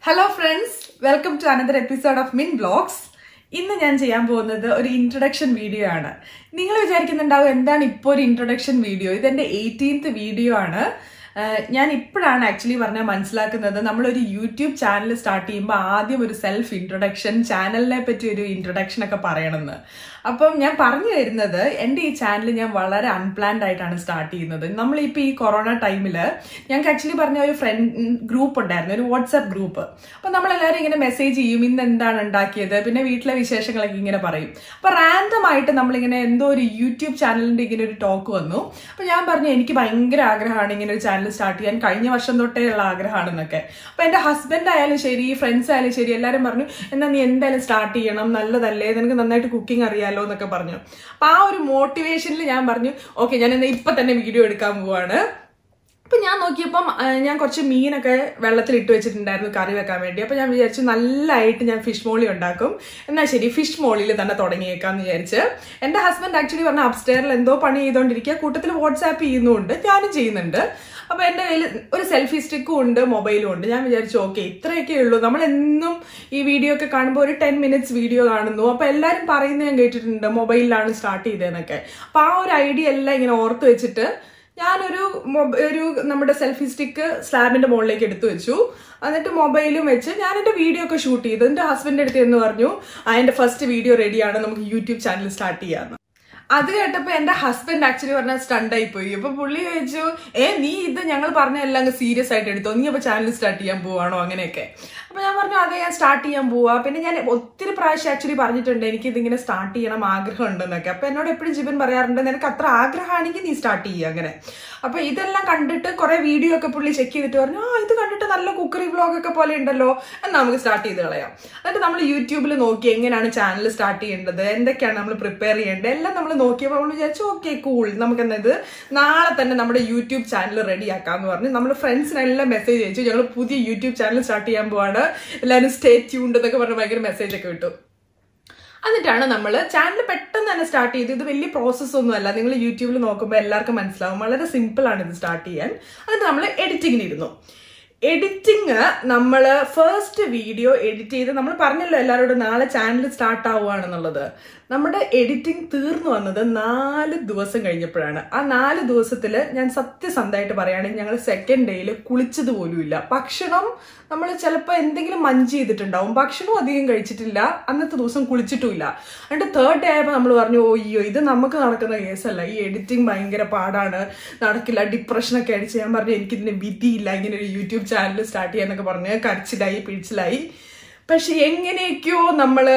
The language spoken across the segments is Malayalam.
hello friends welcome to another episode of mint blogs ഇന്ന് ഞാൻ ചെയ്യാൻ പോകുന്നത് ഒരു ഇൻട്രൊഡക്ഷൻ വീഡിയോ ആണ് നിങ്ങൾ വിചാരിക്കുന്നുണ്ടാവും എന്താണ് ഇപ്പോൾ ഒരു ഇൻട്രൊഡക്ഷൻ വീഡിയോ ഇതെന്റെ എയ്റ്റീൻത്ത് വീഡിയോ ആണ് ആഹ് ഞാൻ ഇപ്പോഴാണ് ആക്ച്വലി പറഞ്ഞാൽ മനസ്സിലാക്കുന്നത് നമ്മളൊരു യൂട്യൂബ് ചാനൽ സ്റ്റാർട്ട് ചെയ്യുമ്പോൾ ആദ്യം ഒരു സെൽഫ് ഇൻട്രൊഡക്ഷൻ ചാനലിനെ പറ്റി ഒരു ഇൻട്രൊഡക്ഷൻ ഒക്കെ പറയണമെന്ന് അപ്പം ഞാൻ പറഞ്ഞു തരുന്നത് എൻ്റെ ഈ ചാനൽ ഞാൻ വളരെ അൺപ്ലാൻഡ് ആയിട്ടാണ് സ്റ്റാർട്ട് ചെയ്യുന്നത് നമ്മളിപ്പോൾ ഈ കൊറോണ ടൈമിൽ ഞങ്ങൾക്ക് ആക്ച്വലി പറഞ്ഞ ഒരു ഫ്രണ്ട് ഗ്രൂപ്പ് ഉണ്ടായിരുന്നു ഒരു വാട്സാപ്പ് ഗ്രൂപ്പ് അപ്പം നമ്മളെല്ലാവരും ഇങ്ങനെ മെസ്സേജ് ചെയ്യും ഇന്ന് എന്താണ് ഉണ്ടാക്കിയത് പിന്നെ വീട്ടിലെ വിശേഷങ്ങളൊക്കെ ഇങ്ങനെ പറയും അപ്പം റാൻഡം ആയിട്ട് നമ്മളിങ്ങനെ എന്തോ ഒരു യൂട്യൂബ് ചാനലിൻ്റെ ഇങ്ങനെ ഒരു ടോക്ക് വന്നു അപ്പം ഞാൻ പറഞ്ഞു എനിക്ക് ഭയങ്കര ആഗ്രഹമാണ് ഇങ്ങനെ ഒരു ചാനൽ സ്റ്റാർട്ട് ചെയ്യാൻ കഴിഞ്ഞ വർഷം തൊട്ടേ ഉള്ള ആഗ്രഹമാണെന്നൊക്കെ അപ്പം എൻ്റെ ഹസ്ബൻഡ് ആയാലും ശരി ഫ്രണ്ട്സ് ആയാലും ശരി എല്ലാവരും പറഞ്ഞു എന്നാൽ നീ എന്തായാലും സ്റ്റാർട്ട് ചെയ്യണം നല്ലതല്ലേ നിനക്ക് നന്നായിട്ട് കുക്കിംഗ് അറിയാലോ എന്നൊക്കെ പറഞ്ഞു അപ്പം ആ ഒരു മോട്ടിവേഷനിൽ ഞാൻ പറഞ്ഞു ഓക്കെ ഞാൻ എന്നാൽ ഇപ്പം തന്നെ വീഡിയോ എടുക്കാൻ പോവാണ് അപ്പൊ ഞാൻ നോക്കിയപ്പം ആ, ഞാൻ കുറച്ച് മീനൊക്കെ വെള്ളത്തിൽ ഇട്ട് വെച്ചിട്ടുണ്ടായിരുന്നു കറി വെക്കാൻ വേണ്ടി അപ്പൊ ഞാൻ വിചാരിച്ചു നല്ലതായിട്ട് ഞാൻ ഫിഷ് മോളി ഉണ്ടാക്കും എന്നാൽ ശരി ഫിഷ് മോളിയിൽ തന്നെ തുടങ്ങിയേക്കാന്ന് വിചാരിച്ച് എന്റെ ഹസ്ബൻഡ് ആക്ച്വലി പറഞ്ഞ അപ്സ്റ്റെയറിൽ എന്തോ പണി ചെയ്തോണ്ടിരിക്കുക കൂട്ടത്തിൽ വാട്സാപ്പ് ചെയ്യുന്നുണ്ട് ഞാനും ചെയ്യുന്നുണ്ട് അപ്പൊ എന്റെ കയ്യിൽ ഒരു സെൽഫി സ്റ്റിക്കും ഉണ്ട് മൊബൈലും ഉണ്ട് ഞാൻ വിചാരിച്ചു ഓക്കെ ഇത്രയൊക്കെ ഉള്ളൂ നമ്മൾ എന്നും ഈ വീഡിയോ ഒക്കെ കാണുമ്പോൾ ഒരു ടെൻ മിനിറ്റ്സ് വീഡിയോ കാണുന്നു അപ്പൊ എല്ലാരും പറയുന്നത് ഞാൻ കേട്ടിട്ടുണ്ട് മൊബൈലിലാണ് സ്റ്റാർട്ട് ചെയ്തതെന്നൊക്കെ അപ്പൊ ആ ഒരു ഐഡിയ എല്ലാം ഇങ്ങനെ ഓർത്ത് വെച്ചിട്ട് ഞാനൊരു മൊബ- ഒരു നമ്മുടെ സെൽഫി സ്റ്റിക്ക് സ്ലാബിന്റെ മുകളിലേക്ക് എടുത്തു വെച്ചു എന്നിട്ട് മൊബൈലും വെച്ച് ഞാൻ എന്റെ വീഡിയോ ഒക്കെ ഷൂട്ട് ചെയ്തു എന്റെ ഹസ്ബൻഡ് അടുത്ത് എന്ന് പറഞ്ഞു ആ എന്റെ ഫസ്റ്റ് വീഡിയോ റെഡിയാണ് നമുക്ക് യൂട്യൂബ് ചാനൽ സ്റ്റാർട്ട് ചെയ്യാന്ന് അത് കേട്ടപ്പോ എന്റെ ഹസ്ബൻഡ് ആക്ച്വലി പറഞ്ഞ സ്റ്റണ്ട് ആയി പോയി അപ്പൊ പുള്ളി ചോദിച്ചു ഏ നീ ഇത് ഞങ്ങൾ പറഞ്ഞ എല്ലാം അങ്ങ് സീരിയസ് ആയിട്ട് എടുത്തോ നീ അപ്പൊ ചാനൽ സ്റ്റാർട്ട് ചെയ്യാൻ പോവാണോ അങ്ങനെയൊക്കെ അപ്പൊ ഞാൻ പറഞ്ഞു അതെ ഞാൻ സ്റ്റാർട്ട് ചെയ്യാൻ പോവാ പിന്നെ ഞാൻ ഒത്തിരി പ്രാവശ്യം ആക്ച്വലി പറഞ്ഞിട്ടുണ്ട് എനിക്ക് ഇതിങ്ങനെ സ്റ്റാർട്ട് ചെയ്യണം ആഗ്രഹം ഉണ്ടെന്നൊക്കെ അപ്പൊ എന്നോട് എപ്പോഴും ജിബൻ പറയാറുണ്ട് നിനക്ക് അത്ര ആഗ്രഹമാണെങ്കിൽ നീ സ്റ്റാർട്ട് ചെയ്യുക അങ്ങനെ അപ്പൊ ഇതെല്ലാം കണ്ടിട്ട് കുറെ വീഡിയോ ഒക്കെ പുള്ളി ചെക്ക് ചെയ്തിട്ട് പറഞ്ഞു ആ ഇത് കണ്ടിട്ട് നല്ല കുക്കറി വ്ളോഗ് ഒക്കെ പോലെ ഉണ്ടല്ലോ എന്നാൽ നമുക്ക് സ്റ്റാർട്ട് ചെയ്ത് കളയാം എന്നിട്ട് നമ്മൾ യൂട്യൂബിൽ നോക്കി എങ്ങനെയാണ് ചാനൽ സ്റ്റാർട്ട് ചെയ്യേണ്ടത് എന്തൊക്കെയാണ് നമ്മൾ പ്രിപ്പയർ ചെയ്യേണ്ടത് എല്ലാം നമ്മൾ നോക്കിയപ്പോൾ നമ്മൾ വിചാരിച്ചു ഓക്കെ കൂൾ നമുക്ക് എന്നത് നാളെ തന്നെ നമ്മുടെ യൂട്യൂബ് ചാനൽ റെഡി ആക്കാന്ന് പറഞ്ഞ് നമ്മൾ ഫ്രണ്ട്സിനെല്ലാം മെസ്സേജ് അയച്ചു ഞങ്ങൾ പുതിയ യൂട്യൂബ് ചാനൽ സ്റ്റാർട്ട് ചെയ്യാൻ പോവാണ് എല്ലാവരും സ്റ്റേ ട്യൂൺഡ് എന്നൊക്കെ പറഞ്ഞ് ഭയങ്കര മെസ്സേജ് ഒക്കെ വിട്ടു എന്നിട്ടാണ് നമ്മൾ ചാനൽ പെട്ടെന്ന് തന്നെ സ്റ്റാർട്ട് ചെയ്ത് ഇത് വലിയ പ്രോസസ്സ് ഒന്നും അല്ല നിങ്ങൾ യൂട്യൂബിൽ നോക്കുമ്പോൾ എല്ലാവർക്കും മനസ്സിലാവും വളരെ സിമ്പിൾ ആണ് ഇത് സ്റ്റാർട്ട് ചെയ്യാൻ എന്നിട്ട് നമ്മൾ എഡിറ്റിങ്ങിന് ഇരുന്നു എഡിറ്റിങ് നമ്മൾ ഫസ്റ്റ് വീഡിയോ എഡിറ്റ് ചെയ്ത് നമ്മൾ പറഞ്ഞല്ലോ എല്ലാവരോടും നാളെ ചാനൽ സ്റ്റാർട്ട് ആവുകയാണെന്നുള്ളത് നമ്മുടെ എഡിറ്റിംഗ് തീർന്നു വന്നത് നാല് ദിവസം കഴിഞ്ഞപ്പോഴാണ് ആ നാല് ദിവസത്തിൽ ഞാൻ സത്യസന്ധമായിട്ട് പറയുകയാണെങ്കിൽ ഞങ്ങൾ സെക്കൻഡ് ഡേയിൽ കുളിച്ചത് പോലുമില്ല ഭക്ഷണം നമ്മൾ ചിലപ്പോൾ എന്തെങ്കിലും മഞ്ച് ചെയ്തിട്ടുണ്ടാവും ഭക്ഷണവും അധികം കഴിച്ചിട്ടില്ല അന്നത്തെ ദിവസം കുളിച്ചിട്ടുമില്ല എന്നിട്ട് തേർഡ് ഡേ ആയപ്പോൾ നമ്മൾ പറഞ്ഞു ഓ അയ്യോ ഇത് നമുക്ക് നടക്കുന്ന കേസല്ല ഈ എഡിറ്റിംഗ് ഭയങ്കര പാടാണ് നടക്കില്ല ഡിപ്രഷനൊക്കെ അടിച്ച് ഞാൻ പറഞ്ഞു എനിക്കിതിന് വിധിയില്ല ഇങ്ങനെ ഒരു യൂട്യൂബ് ചാനൽ സ്റ്റാർട്ട് ചെയ്യാന്നൊക്കെ പറഞ്ഞ് കരച്ചിലായി പിടിച്ചിലായി പക്ഷെ എങ്ങനെയൊക്കെയോ നമ്മള്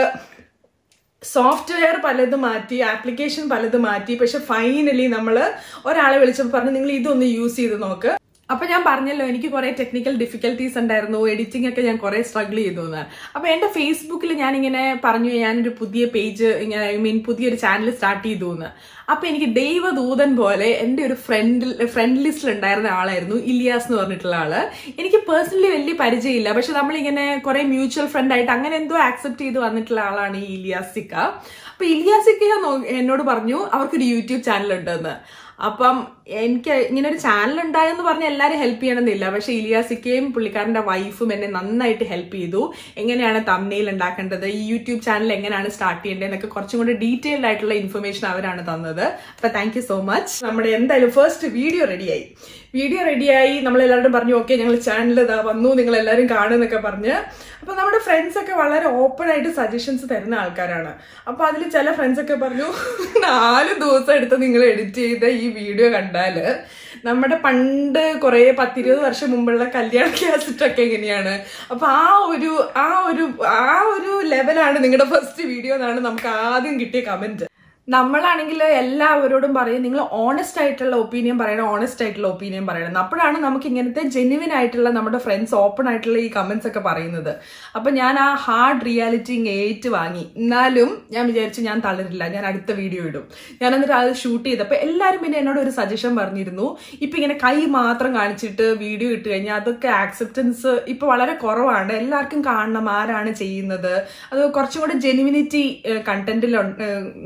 സോഫ്റ്റ്വെയർ പലത് മാറ്റി ആപ്ലിക്കേഷൻ പലത് മാറ്റി പക്ഷെ ഫൈനലി നമ്മൾ ഒരാളെ വിളിച്ചപ്പോൾ പറഞ്ഞു നിങ്ങൾ ഇതൊന്ന് യൂസ് ചെയ്ത് നോക്ക് അപ്പൊ ഞാൻ പറഞ്ഞല്ലോ എനിക്ക് കുറെ ടെക്നിക്കൽ ഡിഫിക്കൽട്ടീസ് ഉണ്ടായിരുന്നു എഡിറ്റിംഗ് ഒക്കെ ഞാൻ കുറെ സ്ട്രഗിൾ ചെയ്തു എന്ന് അപ്പൊ എന്റെ ഫേസ്ബുക്കിൽ ഞാൻ ഇങ്ങനെ പറഞ്ഞു ഞാനൊരു പുതിയ പേജ് ഇങ്ങനെ ഐ മീൻ പുതിയൊരു ചാനൽ സ്റ്റാർട്ട് ചെയ്തു എന്ന് അപ്പൊ എനിക്ക് ദൈവദൂതൻ പോലെ എന്റെ ഒരു ഫ്രണ്ട് ഫ്രണ്ട് ലിസ്റ്റിൽ ഉണ്ടായിരുന്ന ആളായിരുന്നു ഇലിയാസ് എന്ന് പറഞ്ഞിട്ടുള്ള ആള് എനിക്ക് പേഴ്സണലി വലിയ പരിചയമില്ല പക്ഷെ നമ്മളിങ്ങനെ കുറെ മ്യൂച്വൽ ഫ്രണ്ട് ആയിട്ട് അങ്ങനെ എന്തോ ആക്സെപ്റ്റ് ചെയ്ത് വന്നിട്ടുള്ള ആളാണ് ഈ ഇലിയാസിക്ക അപ്പൊ ഇലിയാസിക്ക നോ- എന്നോട് പറഞ്ഞു അവർക്കൊരു യൂട്യൂബ് ചാനൽ ഉണ്ടെന്ന് അപ്പം എനിക്ക് ഇങ്ങനെ ഒരു ചാനൽ ഉണ്ടായെന്ന് പറഞ്ഞ് എല്ലാവരും ഹെൽപ്പ് ചെയ്യണമെന്നില്ല പക്ഷെ ഇലിയാസിക്കയും പുള്ളിക്കാരന്റെ വൈഫും എന്നെ നന്നായിട്ട് ഹെൽപ്പ് ചെയ്തു എങ്ങനെയാണ് തമ്നെയിൽ ഉണ്ടാക്കേണ്ടത് ഈ യൂട്യൂബ് ചാനൽ എങ്ങനെയാണ് സ്റ്റാർട്ട് ചെയ്യേണ്ടത് എന്നൊക്കെ കുറച്ചും കൂടി ഡീറ്റെയിൽഡ് ആയിട്ടുള്ള ഇൻഫർമേഷൻ അവരാണ് തന്നത് അപ്പൊ താങ്ക് യു സോ മച്ച് നമ്മുടെ എന്തായാലും ഫസ്റ്റ് വീഡിയോ റെഡിയായി വീഡിയോ റെഡിയായി നമ്മൾ എല്ലാവരും പറഞ്ഞു ഓക്കെ ഞങ്ങൾ ചാനൽ ഇതാ വന്നു നിങ്ങൾ എല്ലാവരും കാണുന്നൊക്കെ പറഞ്ഞ് അപ്പൊ നമ്മുടെ ഫ്രണ്ട്സ് ഒക്കെ വളരെ ഓപ്പൺ ആയിട്ട് സജഷൻസ് തരുന്ന ആൾക്കാരാണ് അപ്പൊ അതിൽ ചില ഫ്രണ്ട്സ് ഒക്കെ പറഞ്ഞു നാല് ദിവസം എടുത്ത് നിങ്ങൾ എഡിറ്റ് ചെയ്ത ഈ വീഡിയോ കണ്ടാല് നമ്മുടെ പണ്ട് കുറെ പത്തിരുപത് വർഷം മുമ്പുള്ള കല്യാണ കാസറ്റ് ഒക്കെ എങ്ങനെയാണ് അപ്പൊ ആ ഒരു ആ ഒരു ആ ഒരു ലെവലാണ് നിങ്ങളുടെ ഫസ്റ്റ് വീഡിയോ എന്നാണ് നമുക്ക് ആദ്യം കിട്ടിയ കമന്റ് നമ്മളാണെങ്കിൽ എല്ലാവരോടും പറയും നിങ്ങൾ ഓണസ്റ്റ് ആയിട്ടുള്ള ഒപ്പീനിയൻ പറയണം ഓണസ്റ്റ് ആയിട്ടുള്ള ഒപ്പീനിയൻ പറയണം അപ്പോഴാണ് നമുക്ക് ഇങ്ങനത്തെ ജെന്യുവൻ ആയിട്ടുള്ള നമ്മുടെ ഫ്രണ്ട്സ് ഓപ്പൺ ആയിട്ടുള്ള ഈ കമന്റ്സ് ഒക്കെ പറയുന്നത് അപ്പൊ ഞാൻ ആ ഹാർഡ് റിയാലിറ്റി ഏറ്റു വാങ്ങി എന്നാലും ഞാൻ വിചാരിച്ചു ഞാൻ തളരില്ല ഞാൻ അടുത്ത വീഡിയോ ഇടും ഞാൻ എന്നിട്ട് അത് ഷൂട്ട് ചെയ്തപ്പോൾ എല്ലാവരും പിന്നെ എന്നോട് ഒരു സജഷൻ പറഞ്ഞിരുന്നു ഇപ്പൊ ഇങ്ങനെ കൈ മാത്രം കാണിച്ചിട്ട് വീഡിയോ ഇട്ട് കഴിഞ്ഞാൽ അതൊക്കെ ആക്സെപ്റ്റൻസ് ഇപ്പൊ വളരെ കുറവാണ് എല്ലാവർക്കും കാണണം ആരാണ് ചെയ്യുന്നത് അത് കുറച്ചും കൂടെ ജെന്യുവിനിറ്റി കണ്ടന്റിൽ നമ്മൾ കൊടുക്കും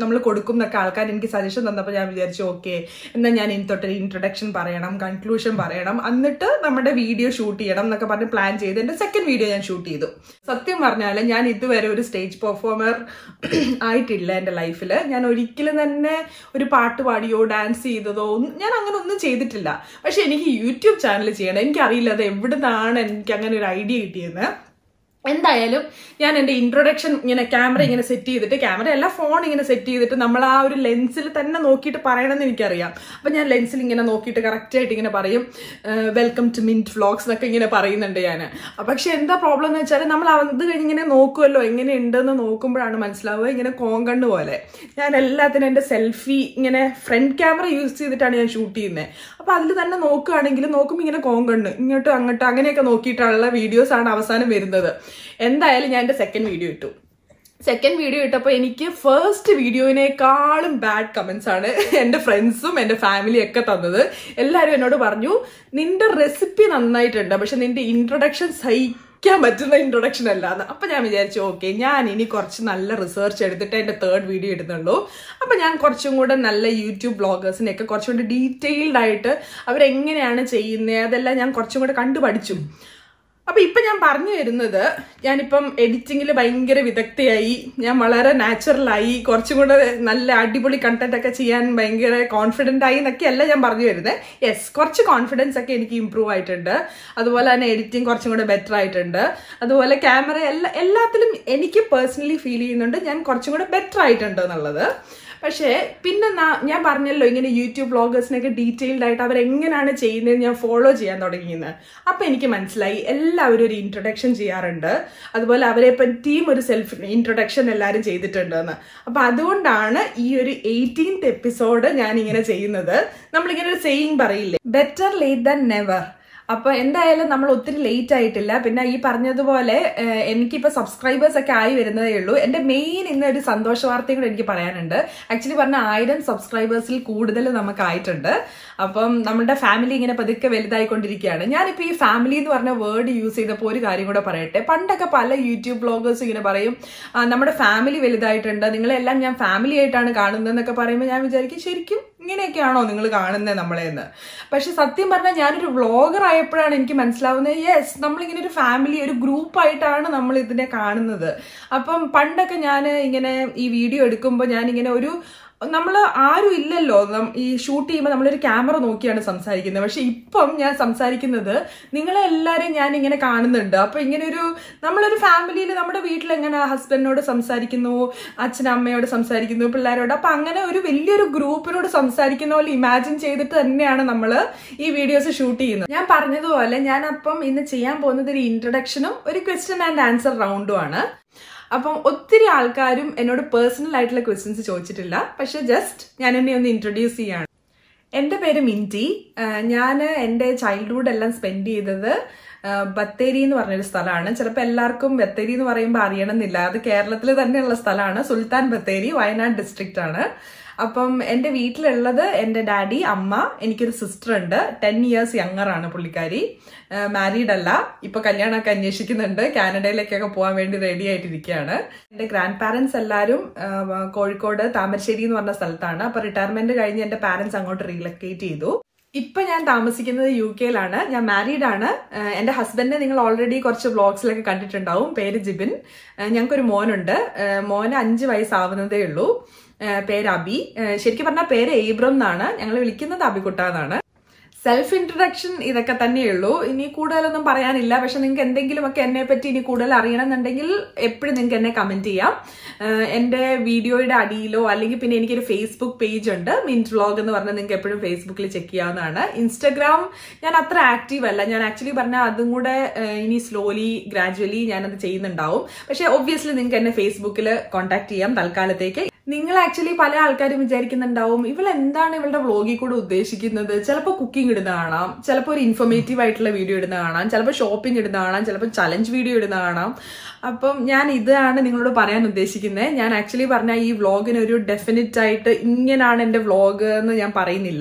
കൊടുക്കും എന്നൊക്കെ ആൾക്കാർ എനിക്ക് സജഷൻ തന്നപ്പോൾ ഞാൻ വിചാരിച്ചു ഓക്കെ എന്നാൽ ഞാൻ ഇനി തൊട്ടൊരു ഇൻട്രൊഡക്ഷൻ പറയണം കൺക്ലൂഷൻ പറയണം എന്നിട്ട് നമ്മുടെ വീഡിയോ ഷൂട്ട് ചെയ്യണം എന്നൊക്കെ പറഞ്ഞ് പ്ലാൻ ചെയ്ത് എൻ്റെ സെക്കൻഡ് വീഡിയോ ഞാൻ ഷൂട്ട് ചെയ്തു സത്യം പറഞ്ഞാൽ ഞാൻ ഇതുവരെ ഒരു സ്റ്റേജ് പെർഫോമർ ആയിട്ടില്ല എൻ്റെ ലൈഫിൽ ഞാൻ ഒരിക്കലും തന്നെ ഒരു പാട്ട് പാടിയോ ഡാൻസ് ചെയ്തതോ ഒന്നും ഞാൻ അങ്ങനെ ഒന്നും ചെയ്തിട്ടില്ല പക്ഷെ എനിക്ക് യൂട്യൂബ് ചാനൽ ചെയ്യണം എനിക്കറിയില്ല അത് എവിടുന്നാണ് എനിക്ക് അങ്ങനെ ഒരു ഐഡിയ കിട്ടിയെന്ന് എന്തായാലും ഞാൻ എൻ്റെ ഇൻട്രൊഡക്ഷൻ ഇങ്ങനെ ക്യാമറ ഇങ്ങനെ സെറ്റ് ചെയ്തിട്ട് ക്യാമറ അല്ല ഫോൺ ഇങ്ങനെ സെറ്റ് ചെയ്തിട്ട് നമ്മൾ ആ ഒരു ലെൻസിൽ തന്നെ നോക്കിയിട്ട് പറയണമെന്ന് എനിക്കറിയാം അപ്പം ഞാൻ ലെൻസിൽ ഇങ്ങനെ നോക്കിയിട്ട് കറക്റ്റായിട്ട് ഇങ്ങനെ പറയും വെൽക്കം ടു മിൻറ്റ് വ്ളോഗ്സ് എന്നൊക്കെ ഇങ്ങനെ പറയുന്നുണ്ട് ഞാൻ പക്ഷെ എന്താ പ്രോബ്ലം എന്ന് വെച്ചാൽ നമ്മൾ അത് കഴിഞ്ഞ് ഇങ്ങനെ നോക്കുമല്ലോ എങ്ങനെയുണ്ടെന്ന് നോക്കുമ്പോഴാണ് മനസ്സിലാവുക ഇങ്ങനെ കോങ്കണ്ണ് പോലെ ഞാൻ എല്ലാത്തിനും എൻ്റെ സെൽഫി ഇങ്ങനെ ഫ്രണ്ട് ക്യാമറ യൂസ് ചെയ്തിട്ടാണ് ഞാൻ ഷൂട്ട് ചെയ്യുന്നത് അപ്പോൾ അതിൽ തന്നെ നോക്കുകയാണെങ്കിൽ നോക്കുമ്പോൾ ഇങ്ങനെ കോങ്കണ്ണ് ഇങ്ങോട്ടും അങ്ങോട്ടും അങ്ങനെയൊക്കെ നോക്കിയിട്ടുള്ള വീഡിയോസ് ആണ് അവസാനം വരുന്നത് എന്തായാലും ഞാൻ എൻ്റെ സെക്കൻഡ് വീഡിയോ ഇട്ടു സെക്കൻഡ് വീഡിയോ ഇട്ടപ്പോൾ എനിക്ക് ഫസ്റ്റ് വീഡിയോയിനേക്കാളും ബാഡ് കമൻസ് ആണ് എൻ്റെ ഫ്രണ്ട്സും എൻ്റെ ഫാമിലിയും ഒക്കെ തന്നത് എല്ലാവരും എന്നോട് പറഞ്ഞു നിന്റെ റെസിപ്പി നന്നായിട്ടുണ്ട് പക്ഷെ നിന്റെ ഇൻട്രൊഡക്ഷൻ സഹിക്കാൻ പറ്റുന്ന ഇൻട്രൊഡക്ഷൻ അല്ല എന്ന് അപ്പം ഞാൻ വിചാരിച്ചു ഓക്കെ ഞാൻ ഇനി കുറച്ച് നല്ല റിസർച്ച് എടുത്തിട്ട് എൻ്റെ തേർഡ് വീഡിയോ ഇടുന്നുള്ളൂ അപ്പം ഞാൻ കുറച്ചും കൂടെ നല്ല യൂട്യൂബ് ബ്ലോഗേഴ്സിനെയൊക്കെ കുറച്ചും കൂടി ഡീറ്റെയിൽഡ് ആയിട്ട് അവരെങ്ങനെയാണ് ചെയ്യുന്നത് അതെല്ലാം ഞാൻ കുറച്ചും കൂടെ കണ്ടു പഠിച്ചു അപ്പൊ ഇപ്പൊ ഞാൻ പറഞ്ഞു വരുന്നത് ഞാനിപ്പം എഡിറ്റിങ്ങിൽ ഭയങ്കര വിദഗ്ധയായി ഞാൻ വളരെ നാച്ചുറലായി കുറച്ചും കൂടെ നല്ല അടിപൊളി കണ്ടന്റ് ഒക്കെ ചെയ്യാൻ ഭയങ്കര കോൺഫിഡന്റ് ആയി എന്നൊക്കെയല്ല ഞാൻ പറഞ്ഞു വരുന്നത് യെസ് കുറച്ച് കോൺഫിഡൻസ് ഒക്കെ എനിക്ക് ഇമ്പ്രൂവ് ആയിട്ടുണ്ട് അതുപോലെ തന്നെ എഡിറ്റിംഗ് കുറച്ചും കൂടെ ബെറ്റർ ആയിട്ടുണ്ട് അതുപോലെ ക്യാമറ എല്ലാ എല്ലാത്തിലും എനിക്ക് പേഴ്സണലി ഫീൽ ചെയ്യുന്നുണ്ട് ഞാൻ കുറച്ചും കൂടെ ബെറ്റർ ആയിട്ടുണ്ട് എന്നുള്ളത് പക്ഷേ പിന്നെ ഞാൻ പറഞ്ഞല്ലോ ഇങ്ങനെ യൂട്യൂബ് ബ്ലോഗേഴ്സിനൊക്കെ ഡീറ്റെയിൽഡ് ആയിട്ട് അവരെങ്ങനെയാണ് ചെയ്യുന്നത് ഞാൻ ഫോളോ ചെയ്യാൻ തുടങ്ങിയെന്ന് അപ്പം എനിക്ക് മനസ്സിലായി എല്ലാവരും ഒരു ഇൻട്രൊഡക്ഷൻ ചെയ്യാറുണ്ട് അതുപോലെ അവരെ പറ്റിയും ഒരു സെൽഫ് ഇൻട്രൊഡക്ഷൻ എല്ലാവരും ചെയ്തിട്ടുണ്ടെന്ന് അപ്പം അതുകൊണ്ടാണ് ഈ ഒരു എയ്റ്റീൻത്ത് എപ്പിസോഡ് ഞാൻ ഇങ്ങനെ ചെയ്യുന്നത് നമ്മളിങ്ങനെ ഒരു സെയിങ് പറയില്ലേ ബെറ്റർ ലേറ്റ് ദൻ നെവർ അപ്പൊ എന്തായാലും നമ്മൾ ഒത്തിരി ലേറ്റ് ആയിട്ടില്ല പിന്നെ ഈ പറഞ്ഞതുപോലെ എനിക്കിപ്പോ സബ്സ്ക്രൈബേഴ്സ് ഒക്കെ ആയി വരുന്നതേ ഉള്ളൂ എന്റെ മെയിൻ ഇന്ന് ഒരു സന്തോഷ വാർത്തയും കൂടെ എനിക്ക് പറയാനുണ്ട് ആക്ച്വലി പറഞ്ഞ ആയിരം സബ്സ്ക്രൈബേഴ്സിൽ കൂടുതൽ നമുക്ക് ആയിട്ടുണ്ട് അപ്പം നമ്മുടെ ഫാമിലി ഇങ്ങനെ പതുക്കെ വലുതായിക്കൊണ്ടിരിക്കുകയാണ് ഞാനിപ്പോ ഈ ഫാമിലി എന്ന് പറഞ്ഞ വേർഡ് യൂസ് ചെയ്തപ്പോൾ ഒരു കാര്യം കൂടെ പറയട്ടെ പണ്ടൊക്കെ പല യൂട്യൂബ് ബ്ലോഗേഴ്സ് ഇങ്ങനെ പറയും നമ്മുടെ ഫാമിലി വലുതായിട്ടുണ്ട് നിങ്ങളെല്ലാം ഞാൻ ഫാമിലി ആയിട്ടാണ് കാണുന്നതെന്നൊക്കെ പറയുമ്പോൾ ഞാൻ വിചാരിക്കും ശരിക്കും ഇങ്ങനെയൊക്കെയാണോ നിങ്ങൾ കാണുന്നത് നമ്മളെ എന്ന് പക്ഷെ സത്യം പറഞ്ഞാൽ ഞാനൊരു വ്ളോഗർ ആയപ്പോഴാണ് എനിക്ക് മനസ്സിലാവുന്നത് യെസ് നമ്മളിങ്ങനെ ഒരു ഫാമിലി ഒരു ഗ്രൂപ്പായിട്ടാണ് നമ്മൾ ഇതിനെ കാണുന്നത് അപ്പം പണ്ടൊക്കെ ഞാൻ ഇങ്ങനെ ഈ വീഡിയോ എടുക്കുമ്പോൾ ഞാനിങ്ങനെ ഒരു നമ്മൾ ആരും ഇല്ലല്ലോ ഈ ഷൂട്ട് ചെയ്യുമ്പോൾ നമ്മളൊരു ക്യാമറ നോക്കിയാണ് സംസാരിക്കുന്നത് പക്ഷെ ഇപ്പം ഞാൻ സംസാരിക്കുന്നത് നിങ്ങളെ എല്ലാവരെയും ഞാൻ ഇങ്ങനെ കാണുന്നുണ്ട് അപ്പൊ ഇങ്ങനെ ഒരു നമ്മളൊരു ഫാമിലിയിൽ നമ്മുടെ വീട്ടിൽ എങ്ങനെ ഹസ്ബൻഡിനോട് സംസാരിക്കുന്നു അച്ഛനമ്മയോട് സംസാരിക്കുന്നു പിള്ളേരോട് അപ്പൊ അങ്ങനെ ഒരു വലിയൊരു ഗ്രൂപ്പിനോട് സംസാരിക്കുന്ന പോലെ ഇമാജിൻ ചെയ്തിട്ട് തന്നെയാണ് നമ്മൾ ഈ വീഡിയോസ് ഷൂട്ട് ചെയ്യുന്നത് ഞാൻ പറഞ്ഞതുപോലെ ഞാൻ അപ്പം ഇന്ന് ചെയ്യാൻ പോകുന്നത് ഒരു ഇൻട്രഡക്ഷനും ഒരു ക്വസ്റ്റ്യൻ ആൻഡ് ആൻസർ റൗണ്ടും ആണ് അപ്പം ഒത്തിരി ആൾക്കാരും എന്നോട് പേഴ്സണൽ ആയിട്ടുള്ള ക്വസ്റ്റ്യൻസ് ചോദിച്ചിട്ടില്ല പക്ഷെ ജസ്റ്റ് ഞാൻ എന്നെ ഒന്ന് ഇൻട്രൊഡ്യൂസ് ചെയ്യാണ് എൻ്റെ പേര് മിൻറ്റി ഞാൻ എൻ്റെ ചൈൽഡ്ഹുഡ് എല്ലാം സ്പെൻഡ് ചെയ്തത് ബത്തേരി എന്ന് പറഞ്ഞൊരു സ്ഥലമാണ് ചിലപ്പോൾ എല്ലാവർക്കും ബത്തേരി എന്ന് പറയുമ്പോൾ അറിയണമെന്നില്ല അത് കേരളത്തിൽ തന്നെയുള്ള സ്ഥലമാണ് സുൽത്താൻ ബത്തേരി വയനാട് ഡിസ്ട്രിക്റ്റ് ആണ് അപ്പം എൻ്റെ വീട്ടിലുള്ളത് എൻ്റെ ഡാഡി അമ്മ എനിക്കൊരു സിസ്റ്റർ ഉണ്ട് ടെൻ ഇയേഴ്സ് യങ്ങർ ആണ് പുള്ളിക്കാരി മാരീഡ് അല്ല ഇപ്പൊ കല്യാണമൊക്കെ അന്വേഷിക്കുന്നുണ്ട് കാനഡയിലേക്കൊക്കെ പോകാൻ വേണ്ടി റെഡി ആയിട്ടിരിക്കുകയാണ് എൻ്റെ ഗ്രാൻഡ് പാരൻസ് എല്ലാവരും കോഴിക്കോട് താമരശ്ശേരി എന്ന് പറഞ്ഞ സ്ഥലത്താണ് അപ്പൊ റിട്ടയർമെന്റ് കഴിഞ്ഞ് എൻ്റെ പാരൻസ് അങ്ങോട്ട് റീലൊക്കേറ്റ് ചെയ്തു ഇപ്പൊ ഞാൻ താമസിക്കുന്നത് യു കെയിലാണ് ഞാൻ മാരീഡ് ആണ് എന്റെ ഹസ്ബൻഡിനെ നിങ്ങൾ ഓൾറെഡി കുറച്ച് വ്ളോഗ്സിലൊക്കെ കണ്ടിട്ടുണ്ടാവും പേര് ജിബിൻ ഞങ്ങൾക്കൊരു മോനുണ്ട് മോന് അഞ്ച് വയസ്സാവുന്നതേ ഉള്ളൂ പേര് അബി ശരിക്കും പറഞ്ഞാൽ പേര് ഏബ്രം എന്നാണ് ഞങ്ങൾ വിളിക്കുന്നത് അബികുട്ട എന്നാണ് സെൽഫ് ഇൻട്രൊഡക്ഷൻ ഇതൊക്കെ തന്നെയുള്ളൂ ഇനി കൂടുതലൊന്നും പറയാനില്ല പക്ഷെ നിങ്ങൾക്ക് എന്തെങ്കിലുമൊക്കെ എന്നെ പറ്റി ഇനി കൂടുതൽ അറിയണമെന്നുണ്ടെങ്കിൽ എപ്പോഴും നിങ്ങൾക്ക് എന്നെ കമന്റ് ചെയ്യാം എൻ്റെ വീഡിയോയുടെ അടിയിലോ അല്ലെങ്കിൽ പിന്നെ എനിക്കൊരു ഫേസ്ബുക്ക് പേജ് ഉണ്ട് മിൻറ്റ് വ്ളോഗ് എന്ന് പറഞ്ഞാൽ നിങ്ങൾക്ക് എപ്പോഴും ഫേസ്ബുക്കിൽ ചെക്ക് ചെയ്യാവുന്നതാണ് ഇൻസ്റ്റഗ്രാം ഞാൻ അത്ര ആക്റ്റീവ് അല്ല ഞാൻ ആക്ച്വലി പറഞ്ഞാൽ അതും കൂടെ ഇനി സ്ലോലി ഗ്രാജുവലി ഞാനത് ചെയ്യുന്നുണ്ടാവും പക്ഷെ ഒബ്വിയസ്ലി നിങ്ങൾക്ക് എന്നെ ഫേസ്ബുക്കിൽ കോൺടാക്ട് ചെയ്യാം തൽക്കാലത്തേക്ക് നിങ്ങൾ ആക്ച്വലി പല ആൾക്കാരും വിചാരിക്കുന്നുണ്ടാവും ഇവൾ എന്താണ് ഇവളുടെ വ്ളോഗിൽ കൂടെ ഉദ്ദേശിക്കുന്നത് ചിലപ്പോൾ കുക്കിംഗ് ഇടുന്ന കാണാം ചിലപ്പോൾ ഒരു ഇൻഫോർമേറ്റീവ് ആയിട്ടുള്ള വീഡിയോ ഇടുന്ന കാണാം ചിലപ്പോൾ ഷോപ്പിംഗ് ഇടുന്ന കാണാം ചിലപ്പോൾ ചലഞ്ച് വീഡിയോ ഇടുന്ന കാണാം അപ്പം ഞാൻ ഇതാണ് നിങ്ങളോട് പറയാൻ ഉദ്ദേശിക്കുന്നത് ഞാൻ ആക്ച്വലി പറഞ്ഞ ഈ വ്ളോഗിന് ഒരു ഡെഫിനറ്റ് ആയിട്ട് ഇങ്ങനാണ് എൻ്റെ വ്ളോഗ് എന്ന് ഞാൻ പറയുന്നില്ല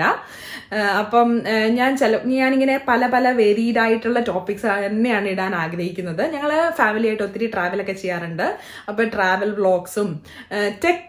അപ്പം ഞാൻ ചില ഞാനിങ്ങനെ പല പല വേരീഡ് ആയിട്ടുള്ള ടോപ്പിക്സ് തന്നെയാണ് ഇടാൻ ആഗ്രഹിക്കുന്നത് ഞങ്ങൾ ഫാമിലി ആയിട്ട് ഒത്തിരി ട്രാവലൊക്കെ ചെയ്യാറുണ്ട് അപ്പോൾ ട്രാവൽ വ്ളോഗ്സും ടെക്ക്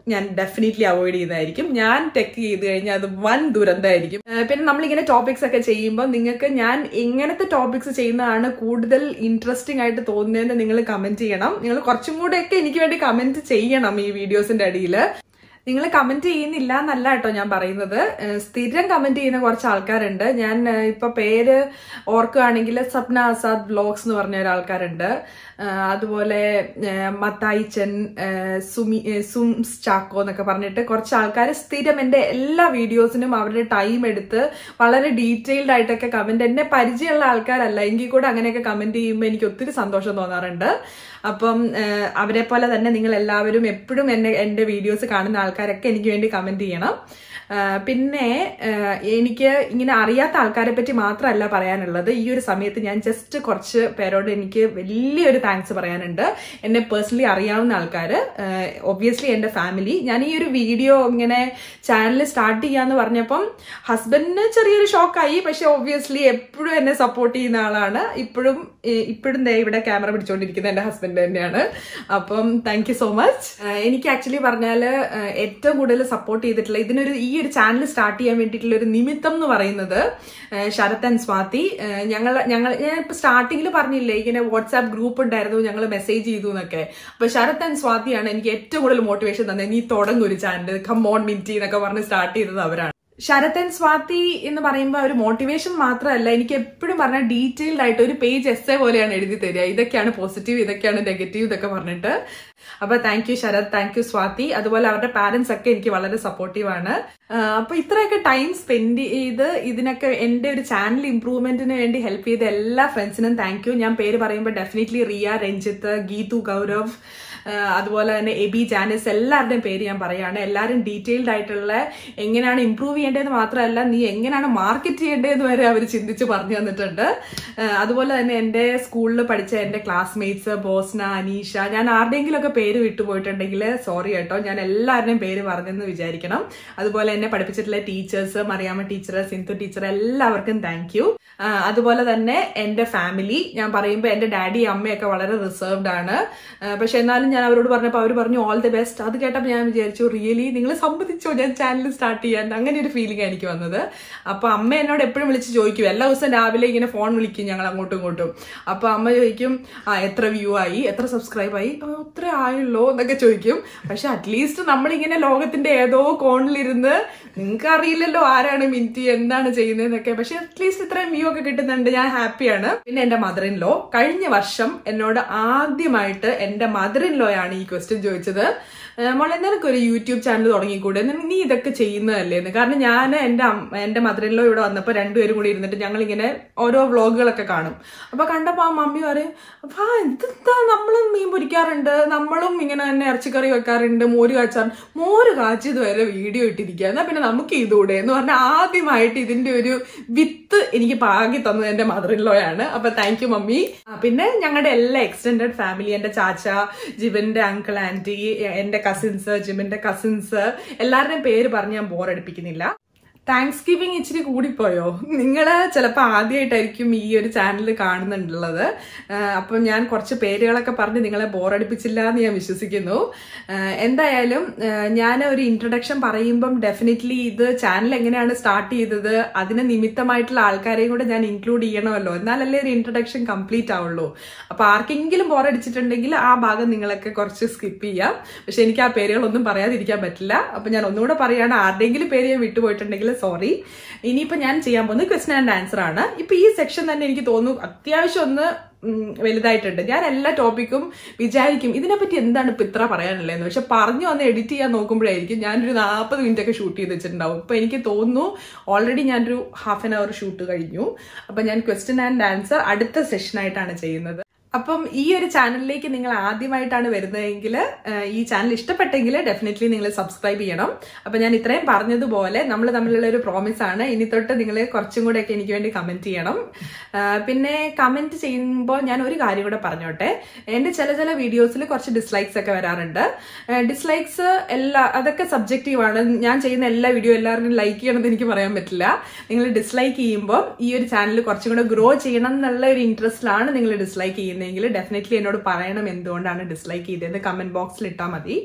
ഞാൻ ഡെഫിനറ്റ്ലി അവോയ്ഡ് ചെയ്യുന്നതായിരിക്കും ഞാൻ ടെക്ക് ചെയ്ത് കഴിഞ്ഞാൽ അത് വൻ ദുരന്തമായിരിക്കും ഏഹ് പിന്നെ നമ്മളിങ്ങനെ ടോപ്പിക്സ് ഒക്കെ ചെയ്യുമ്പോൾ നിങ്ങൾക്ക് ഞാൻ എങ്ങനത്തെ ടോപ്പിക്സ് ചെയ്യുന്നതാണ് കൂടുതൽ ഇൻട്രസ്റ്റിംഗ് ആയിട്ട് തോന്നുന്നതെന്ന് നിങ്ങൾ കമന്റ് ചെയ്യണം നിങ്ങൾ കുറച്ചും കൂടെയൊക്കെ എനിക്ക് വേണ്ടി കമന്റ് ചെയ്യണം ഈ വീഡിയോസിന്റെ അടിയിൽ നിങ്ങൾ കമന്റ് ചെയ്യുന്നില്ല എന്നല്ല കേട്ടോ ഞാൻ പറയുന്നത് ഏഹ് സ്ഥിരം കമന്റ് ചെയ്യുന്ന കുറച്ച് ആൾക്കാരുണ്ട് ഞാൻ ഏഹ് ഇപ്പൊ പേര് ഓർക്കുകയാണെങ്കിൽ സപ്ന ആസാദ് വ്ലോഗ്സ് എന്ന് പറഞ്ഞ ഒരാൾക്കാരുണ്ട് ഏഹ് അതുപോലെ ഏഹ് മത്തായിച്ചൻ ഏഹ് സുമി ഏഹ് സുംസ് ചാക്കോ എന്നൊക്കെ പറഞ്ഞിട്ട് കുറച്ച് ആൾക്കാർ സ്ഥിരം എൻ്റെ എല്ലാ വീഡിയോസിനും അവരുടെ ടൈം എടുത്ത് വളരെ ഡീറ്റെയിൽഡ് ആയിട്ടൊക്കെ കമന്റ് എന്നെ പരിചയമുള്ള ആൾക്കാരല്ല എങ്കിൽ കൂടെ അങ്ങനെയൊക്കെ കമന്റ് ചെയ്യുമ്പോൾ എനിക്ക് ഒത്തിരി സന്തോഷം തോന്നാറുണ്ട് അപ്പം ഏഹ് അവരെ പോലെ തന്നെ നിങ്ങൾ എല്ലാവരും എപ്പോഴും എന്നെ എൻ്റെ വീഡിയോസ് കാണുന്ന ആൾക്കാരൊക്കെ എനിക്ക് വേണ്ടി കമന്റ് ചെയ്യണം ആഹ് പിന്നെ ആഹ് എനിക്ക് ഇങ്ങനെ അറിയാത്ത ആൾക്കാരെ പറ്റി മാത്രമല്ല പറയാനുള്ളത് ഈ ഒരു സമയത്ത് ഞാൻ ജസ്റ്റ് കുറച്ച് പേരോട് എനിക്ക് വലിയൊരു താങ്ക്സ് പറയാനുണ്ട് എന്നെ പേഴ്സണലി അറിയാവുന്ന ആൾക്കാർ ഒബ്വിയസ്ലി എൻ്റെ ഫാമിലി ഞാൻ ഈ ഒരു വീഡിയോ ഇങ്ങനെ ചാനൽ സ്റ്റാർട്ട് ചെയ്യാന്ന് പറഞ്ഞപ്പം ഹസ്ബൻഡിന് ചെറിയൊരു ഷോക്കായി പക്ഷെ ഒബ്വിയസ്ലി എപ്പോഴും എന്നെ സപ്പോർട്ട് ചെയ്യുന്ന ആളാണ് ഇപ്പോഴും ഇപ്പോഴും ദേ ഇവിടെ ക്യാമറ പിടിച്ചുകൊണ്ടിരിക്കുന്ന എൻ്റെ ഹസ്ബൻഡ് തന്നെയാണ് അപ്പം താങ്ക് യു സോ മച്ച് എനിക്ക് ആക്ച്വലി പറഞ്ഞാൽ ഏറ്റവും കൂടുതൽ സപ്പോർട്ട് ചെയ്തിട്ടുള്ള ഇതിനൊരു ഈ ഒരു ചാനൽ സ്റ്റാർട്ട് ചെയ്യാൻ വേണ്ടിയിട്ടുള്ള ഒരു നിമിത്തം എന്ന് പറയുന്നത് ഏഹ് ശരത് ആൻഡ് സ്വാതി ഏഹ് ഞങ്ങൾ ഞങ്ങൾ ഞാൻ ഇപ്പൊ സ്റ്റാർട്ടിങ്ങിൽ പറഞ്ഞില്ലേ ഇങ്ങനെ വാട്സാപ്പ് ഗ്രൂപ്പ് ഉണ്ടായിരുന്നു ഞങ്ങൾ മെസ്സേജ് ചെയ്തു എന്നൊക്കെ അപ്പൊ ശരത് ആൻഡ് സ്വാതിയാണ് എനിക്ക് ഏറ്റവും കൂടുതൽ മോട്ടിവേഷൻ തന്നെ നീ തുടങ്ങും ഒരു ചാനൽ കമ്മോൺ മിൻറ്റി എന്നൊക്കെ പറഞ്ഞ് സ്റ്റാർട്ട് ചെയ്തത് അവരാണ് ശരത് ആൻഡ് സ്വാതി എന്ന് പറയുമ്പോൾ ഒരു മോട്ടിവേഷൻ മാത്രമല്ല എനിക്ക് എപ്പോഴും പറഞ്ഞാൽ ഡീറ്റെയിൽഡ് ആയിട്ട് ഒരു പേജ് എസ് എ പോലെയാണ് എഴുതി തരിക ഇതൊക്കെയാണ് പോസിറ്റീവ് ഇതൊക്കെയാണ് നെഗറ്റീവ് ഇതൊക്കെ പറഞ്ഞിട്ട് അപ്പൊ thank you Sharath thank you Swathi അതുപോലെ അവരുടെ പാരന്റ്സ് ഒക്കെ എനിക്ക് വളരെ സപ്പോർട്ടീവ് ആണ് ആഹ് അപ്പൊ ഇത്രയൊക്കെ ടൈം സ്പെൻഡ് ചെയ്ത് ഇതിനൊക്കെ എന്റെ ഒരു ചാനൽ ഇംപ്രൂവ്മെന്റിന് വേണ്ടി ഹെൽപ്പ് ചെയ്ത എല്ലാ ഫ്രണ്ട്സിനും താങ്ക് യു ഞാൻ പേര് പറയുമ്പോൾ ഡെഫിനറ്റ്ലി റിയ രഞ്ജിത്ത് ഗീതു ഗൗരവ് ആഹ് അതുപോലെ തന്നെ എബി ജാനിസ് എല്ലാവരുടെയും പേര് ഞാൻ പറയാണ് എല്ലാവരും ഡീറ്റെയിൽഡ് ആയിട്ടുള്ള എങ്ങനെയാണ് ഇമ്പ്രൂവ് ചെയ്യേണ്ടതെന്ന് മാത്രമല്ല നീ എങ്ങനെയാണ് മാർക്കറ്റ് ചെയ്യേണ്ടതെന്ന് വരെ അവർ ചിന്തിച്ച് പറഞ്ഞു തന്നിട്ടുണ്ട് ആഹ് അതുപോലെ തന്നെ എൻ്റെ സ്കൂളിൽ പഠിച്ച എൻ്റെ ക്ലാസ്മേറ്റ്സ് ബോസ്ന അനീഷ ഞാൻ ആരുടെയെങ്കിലും ഒക്കെ പേര് വിട്ടുപോയിട്ടുണ്ടെങ്കിൽ സോറി കേട്ടോ ഞാൻ എല്ലാവരുടെയും പേര് പറഞ്ഞെന്ന് വിചാരിക്കണം അതുപോലെ എന്നെ പഠിപ്പിച്ചിട്ടുള്ള teachers Mariyamma teacher Sindhu teacher എല്ലാവർക്കും താങ്ക് യു അതുപോലെ തന്നെ എൻ്റെ ഫാമിലി ഞാൻ പറയുമ്പോൾ എൻ്റെ ഡാഡി അമ്മയൊക്കെ വളരെ റിസർവ്ഡ് ആണ് ആഹ് പക്ഷെ എന്നാലും ഞാൻ അവരോട് പറഞ്ഞപ്പോൾ അവർ പറഞ്ഞു ഓൾ ദി ബെസ്റ്റ് അത് കേട്ടപ്പോൾ ഞാൻ വിചാരിച്ചു റിയലി നിങ്ങൾ സമ്മതിച്ചോ ഞാൻ ചാനൽ സ്റ്റാർട്ട് ചെയ്യാൻ അങ്ങനെ ഒരു ഫീലിംഗ് എനിക്ക് വന്നത് അപ്പൊ അമ്മ എന്നോട് എപ്പോഴും വിളിച്ച് ചോദിക്കും എല്ലാ ദിവസവും രാവിലെ ഇങ്ങനെ ഫോൺ വിളിക്കും ഞങ്ങൾ അങ്ങോട്ടും ഇങ്ങോട്ടും അപ്പൊ അമ്മ ചോദിക്കും ആ എത്ര വ്യൂ ആയി എത്ര സബ്സ്ക്രൈബ് ആയി "ആ, ഇത്ര ആയുള്ളൂ എന്നൊക്കെ ചോദിക്കും പക്ഷെ അറ്റ്ലീസ്റ്റ് നമ്മളിങ്ങനെ ലോകത്തിന്റെ ഏതോ കോണിലിരുന്ന് നിങ്ങൾക്ക് അറിയില്ലല്ലോ ആരാണ് മിൻറ്റി എന്താണ് ചെയ്യുന്നതെന്നൊക്കെ പക്ഷെ അറ്റ്ലീസ്റ്റ് ഇത്രയും വ്യൂ ഒക്കെ കിട്ടുന്നുണ്ട് ഞാൻ ഹാപ്പിയാണ് പിന്നെ എന്റെ മദർ ഇൻ ലോ കഴിഞ്ഞ വർഷം എന്നോട് ആദ്യമായിട്ട് എന്റെ മദർ ഇൻ ലോ ആണ് ഈ ക്വസ്റ്റ്യൻ ചോദിച്ചത് ഏഹ് മോളെ നിനക്ക് ഒരു യൂട്യൂബ് ചാനൽ തുടങ്ങിക്കൂടെ നിന- നീ ഇതൊക്കെ ചെയ്യുന്നതല്ലേ എന്ന് കാരണം ഞാൻ എന്റെ അമ്മ എന്റെ മദർ ഇൻ ലോ ഇവിടെ വന്നപ്പോൾ രണ്ടുപേരും കൂടി ഇരുന്നിട്ട് ഞങ്ങൾ ഇങ്ങനെ ഓരോ വ്ളോഗുകളൊക്കെ കാണും അപ്പൊ കണ്ടപ്പോ ആ മമ്മി പറയും ആ ഇതെന്താ നമ്മളും മീൻ പൊരിക്കാറുണ്ട് നമ്മളും ഇങ്ങനെ തന്നെ ഇറച്ചിക്കറി വെക്കാറുണ്ട് മോര് കാച്ചാറുണ്ട് മോര് കാച്ചിയത് വരെ വീഡിയോ ഇട്ടിരിക്കുക എന്നാ പിന്നെ നമുക്ക് ഇതുകൂടെ എന്ന് പറഞ്ഞാൽ ആദ്യമായിട്ട് ഇതിന്റെ ഒരു വിത്ത് എനിക്ക് പാകി തന്നത് എന്റെ മദർ ഇൻ ലോയാണ് അപ്പൊ താങ്ക് യു മമ്മി ആ, പിന്നെ ഞങ്ങളുടെ എല്ലാ എക്സ്റ്റെൻഡഡ് ഫാമിലി എന്റെ ചാച്ച ജിബിന്റെ അങ്കിൾ ആന്റി എന്റെ കസിൻസ് ജിബിന്റെ കസിൻസ് എല്ലാവരുടെയും പേര് പറഞ്ഞ് ഞാൻ ബോറടിപ്പിക്കുന്നില്ല താങ്ക്സ് ഗിവിങ് ഇച്ചിരി കൂടിപ്പോയോ നിങ്ങൾ ചിലപ്പോൾ ആദ്യമായിട്ടായിരിക്കും ഈ ഒരു ചാനൽ കാണുന്നുണ്ടുള്ളത് ആഹ് അപ്പം ഞാൻ കുറച്ച് പേരുകളൊക്കെ പറഞ്ഞ് നിങ്ങളെ ബോറടിപ്പിച്ചില്ല എന്ന് ഞാൻ വിശ്വസിക്കുന്നു ആഹ് എന്തായാലും ആഹ് ഞാൻ ഒരു ഇൻട്രൊഡക്ഷൻ പറയുമ്പം ഡെഫിനറ്റ്ലി ഇത് ചാനൽ എങ്ങനെയാണ് സ്റ്റാർട്ട് ചെയ്തത് അതിന് നിമിത്തമായിട്ടുള്ള ആൾക്കാരെയും കൂടെ ഞാൻ ഇൻക്ലൂഡ് ചെയ്യണമല്ലോ എന്നാലല്ലേ ഒരു ഇൻട്രൊഡക്ഷൻ കംപ്ലീറ്റ് ആവുള്ളൂ അപ്പൊ ആർക്കെങ്കിലും ബോറടിച്ചിട്ടുണ്ടെങ്കിൽ ആ ഭാഗം നിങ്ങളൊക്കെ കുറച്ച് സ്കിപ്പ് ചെയ്യാം പക്ഷെ എനിക്ക് ആ പേരുകളൊന്നും പറയാതിരിക്കാൻ പറ്റില്ല അപ്പൊ ഞാൻ ഒന്നുകൂടെ പറയാണ് ആരുടെയെങ്കിലും പേര് ഞാൻ വിട്ടുപോയിട്ടുണ്ടെങ്കിൽ സോറി ഇനിയിപ്പോ ഞാൻ ചെയ്യാൻ പോകുന്നത് ക്വസ്റ്റൻ ആൻഡ് ആൻസർ ആണ് ഇപ്പൊ ഈ സെക്ഷൻ തന്നെ എനിക്ക് തോന്നുന്നു അത്യാവശ്യം ഒന്ന് ഉം, വലുതായിട്ടുണ്ട് ഞാൻ എല്ലാ ടോപ്പിക്കും വിചാരിക്കും ഇതിനെപ്പറ്റി എന്താണ് ഇപ്പൊ ഇത്ര പറയാനുള്ളതെന്ന് പക്ഷെ പറഞ്ഞു വന്ന് എഡിറ്റ് ചെയ്യാൻ നോക്കുമ്പോഴായിരിക്കും ഞാനൊരു നാൽപ്പത് മിനിറ്റ് ഒക്കെ ഷൂട്ട് ചെയ്ത് വെച്ചിട്ടുണ്ടാവും ഇപ്പൊ എനിക്ക് തോന്നുന്നു ഓൾറെഡി ഞാനൊരു ഹാഫ് ആൻ അവർ ഷൂട്ട് കഴിഞ്ഞു അപ്പൊ ഞാൻ ക്വസ്റ്റൻ ആൻഡ് ആൻസർ അടുത്ത സെഷനായിട്ടാണ് ചെയ്യുന്നത് അപ്പം ഈ ഒരു ചാനലിലേക്ക് നിങ്ങൾ ആദ്യമായിട്ടാണ് വരുന്നതെങ്കിൽ ഈ ചാനൽ ഇഷ്ടപ്പെട്ടെങ്കിൽ ഡെഫിനറ്റ്ലി നിങ്ങൾ സബ്സ്ക്രൈബ് ചെയ്യണം അപ്പൊ ഞാൻ ഇത്രയും പറഞ്ഞതുപോലെ നമ്മൾ തമ്മിലുള്ള ഒരു പ്രോമിസ് ആണ് ഇനി തൊട്ട് നിങ്ങൾ കുറച്ചും കൂടെ ഒക്കെ എനിക്ക് വേണ്ടി കമന്റ് ചെയ്യണം ആ, പിന്നെ കമന്റ് ചെയ്യുമ്പോൾ ഞാൻ ഒരു കാര്യം കൂടെ പറഞ്ഞോട്ടെ എന്റെ ചില ചില വീഡിയോസിൽ കുറച്ച് ഡിസ്ലൈക്സ് ഒക്കെ വരാറുണ്ട് ഡിസ്ലൈക്സ് എല്ലാ അതൊക്കെ സബ്ജക്റ്റീവ് ആണ് ഞാൻ ചെയ്യുന്ന എല്ലാ വീഡിയോ എല്ലാവരും ലൈക്ക് ചെയ്യണമെന്ന് എനിക്ക് പറയാൻ പറ്റില്ല നിങ്ങൾ ഡിസ്ലൈക്ക് ചെയ്യുമ്പോൾ ഈ ഒരു ചാനൽ കുറച്ചും കൂടെ ഗ്രോ ചെയ്യണം എന്നുള്ള ഒരു ഇൻട്രസ്റ്റിലാണ് നിങ്ങൾ ഡിസ്ലൈക്ക് ചെയ്യുന്നതെങ്കിൽ ഡെഫിനറ്റ്ലി എന്നോട് പറയണം എന്തുകൊണ്ടാണ് ഡിസ്ലൈക്ക് ചെയ്തത് കമന്റ് ബോക്സിൽ ഇട്ടാൽ മതി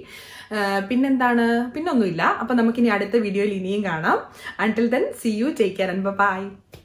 പിന്നെന്താണ് പിന്നൊന്നുമില്ല അപ്പൊ നമുക്കിനി അടുത്ത വീഡിയോയിൽ ഇനിയും കാണാം until then see you take care and by